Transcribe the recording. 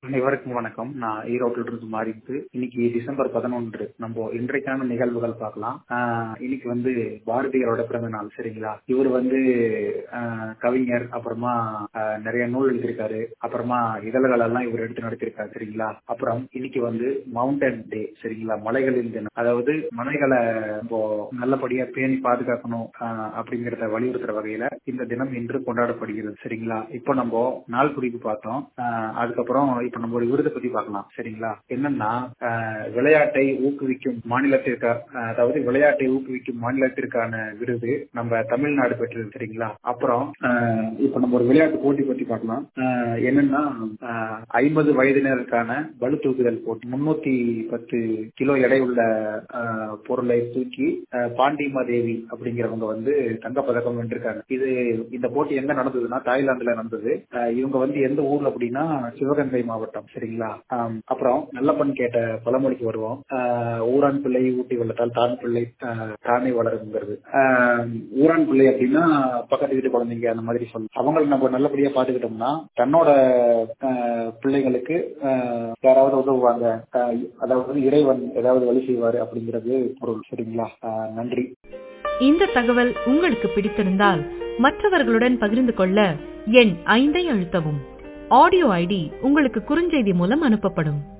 அனைவருக்கும் வணக்கம் நான் ஈரோட்டில் இருந்து மாறிட்டு இன்னைக்கு டிசம்பர் பதினொன்று நம்ம இன்றைக்கான நிகழ்வுகள் பார்க்கலாம் ஆஹ் இன்னைக்கு வந்து பாரதியாரோட பிறந்த நாள் சரிங்களா இவர் வந்து ஆஹ் கவிஞர் அப்புறமா ஆஹ் நிறைய நூல் எழுதியிருக்காரு அப்புறமா இதழ்கள் எல்லாம் இவர் எடுத்து நடத்திருக்காரு சரிங்களா அப்புறம் இன்னைக்கு வந்து மவுண்டன் டே சரிங்களா மலைகளின் தினம் அதாவது மலைகளை நம்ம நல்லபடியா பேணி பாதுகாக்கணும் ஆஹ் அப்படிங்கறத வலியுறுத்துற வகையில இந்த தினம் இன்று கொண்டாடப்படுகிறது சரிங்களா இப்போ நம்ம நாள் குறிப்பு பார்த்தோம் ஆஹ் அதுக்கப்புறம் இப்ப நம்ம ஒரு விருதை பத்தி பார்க்கலாம் சரிங்களா என்னன்னா ஆஹ் விளையாட்டை ஊக்குவிக்கும் மாநிலத்திற்கு ஆஹ் அதாவது விளையாட்டை ஊக்குவிக்கும் மாநிலத்திற்கான விருது நம்ம தமிழ்நாடு பெற்றது சரிங்களா அப்புறம் ஆஹ் இப்ப நம்ம ஒரு விளையாட்டு போட்டி பத்தி பார்க்கலாம் ஆஹ் என்னன்னா ஐம்பது வயதினருக்கான பளு தூக்குதல் போட்டி முன்னூத்தி பத்து கிலோ எடை உள்ள ஆஹ் பொருளை தூக்கி ஆஹ் பாண்டிமா தேவி அப்படிங்கிறவங்க வந்து தங்கப்பதக்கம் வென்றிருக்காங்க இது இந்த போட்டி எங்க நடந்ததுன்னா தாய்லாந்துல நடந்தது ஆஹ் இவங்க வந்து எந்த ஊர்ல அப்படின்னா சிவகங்கை மாவட்டம் சரிங்களா ஆம், அப்புறம் நல்லப்பன் கேட்ட பழமொழிக்கு வருவோம் ஆஹ் ஊரான் பிள்ளை ஊட்டி வளர்த்தால் தான் பிள்ளை ஆஹ் தானே வளருங்கிறது ஆஹ் ஊரான் பிள்ளை அப்படின்னா பக்கத்து வீட்டு குழந்தைங்க அந்த மாதிரி சொல்லணும் அவங்களை நம்ம நல்லபடியா பாத்துக்கிட்டோம்னா தன்னோட ஆஹ் பிள்ளைங்களுக்கு ஆஹ் யாராவது உதவுவாங்க ஆஹ் அதாவது இறைவன் ஏதாவது வழி செய்வாரு அப்படிங்கிறது பொருள் சரிங்களா ஆஹ் நன்றி இந்த தகவல் உங்களுக்கு பிடித்திருந்தால் மற்றவர்களுடன் பகிர்ந்து கொள்ள எண் ஐந்தை அழுத்தவும் ஆடியோ ஐடி உங்களுக்கு குறுஞ்செய்தி மூலம் அனுப்பப்படும்